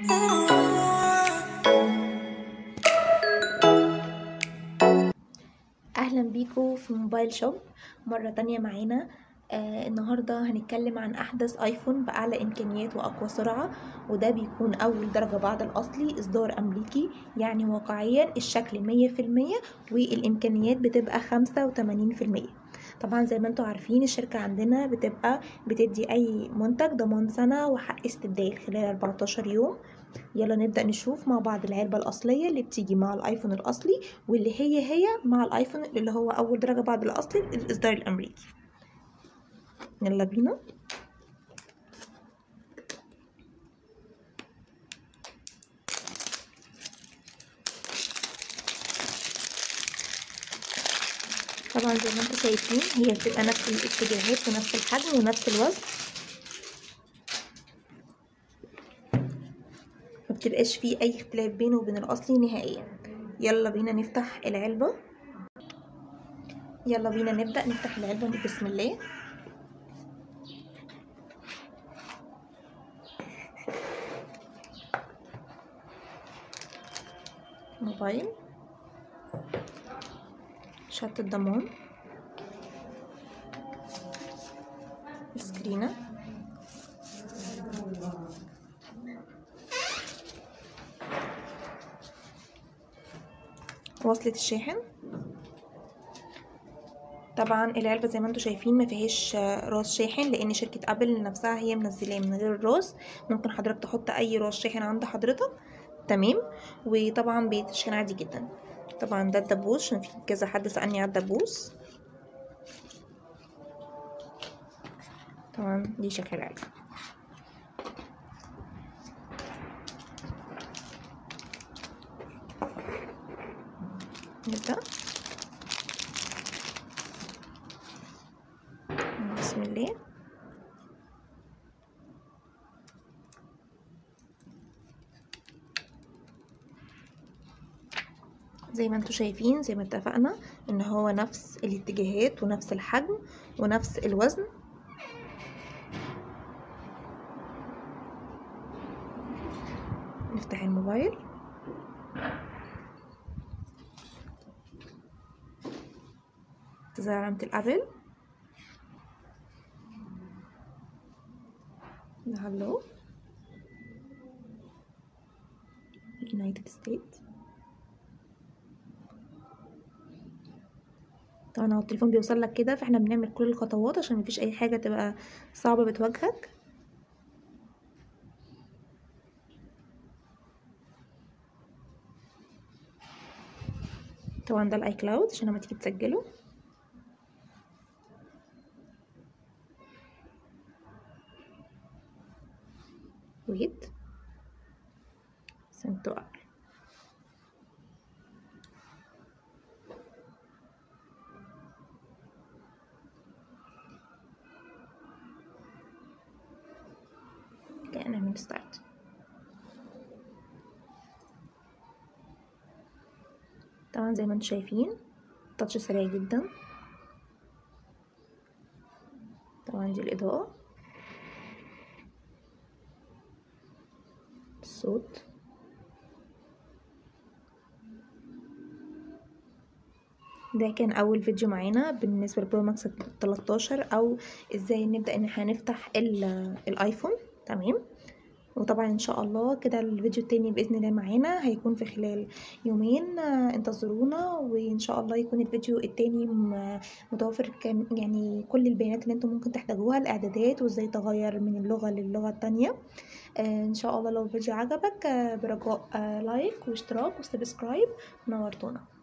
اهلا بيكم في موبايل شوب مرة تانية معانا آه النهاردة هنتكلم عن احدث ايفون باعلى امكانيات واقوى سرعة وده بيكون اول درجة بعد الاصلي اصدار امريكي يعني واقعيا الشكل مية في المية والامكانيات بتبقى خمسة وتمانين في المية طبعا زي ما انتوا عارفين الشركة عندنا بتبقى بتدي اي منتج ضمان سنة وحق استبدال خلال 14 يوم يلا نبدأ نشوف مع بعض العلبة الأصلية اللي بتيجي مع الآيفون الأصلي واللي هي هي مع الآيفون اللي هو أول درجة بعد الأصلي الإصدار الأمريكي يلا بينا طبعا زي ما انتم شايفين هي بتبقى نفس الاتجاهات ونفس الحجم ونفس الوزن مبتبقاش فيه اي اختلاف بينه وبين الاصلي نهائيا يلا بينا نفتح العلبة يلا بينا نبدأ نفتح العلبة بسم الله موبايل شرط الضمان سكرينه وصلة الشاحن طبعا العلبة زي ما انتم شايفين ما فيهاش راس شاحن لان شركة ابل نفسها هي منزلاه من غير الراس ممكن حضرتك تحط اي راس شاحن عند حضرتك تمام وطبعا بيتشحن عادي جدا طبعا ده الدبوس عشان في كذا حد سألني على الدبوس طبعا دي شكل العلبة نبدأ بسم الله زي ما انتوا شايفين زي ما اتفقنا ان هو نفس الاتجاهات ونفس الحجم ونفس الوزن نفتح الموبايل تظهر علامة الابل هلو يونايتد ستيت طبعا هو التليفون بيوصل لك كده فاحنا بنعمل كل الخطوات عشان مفيش اي حاجه تبقى صعبه بتواجهك طبعا ده الاي كلاود عشان لما تيجي تسجله ويت سنتوار كده نعمل ستارت طبعا زي ما انتم شايفين تاتش سريع جدا طبعا دي الاضاءة الصوت ده كان اول فيديو معانا بالنسبه للبرو ماكس 13 او ازاي نبدا ان احنا نفتح الايفون تمام وطبعا ان شاء الله كده الفيديو التاني باذن الله معانا هيكون في خلال يومين انتظرونا وان شاء الله يكون الفيديو التاني متوفر كام يعني كل البيانات اللي انتم ممكن تحتاجوها الاعدادات وازاي تغير من اللغه للغه التانية ان شاء الله لو الفيديو عجبك برجاء لايك واشتراك وسبسكرايب نورتونا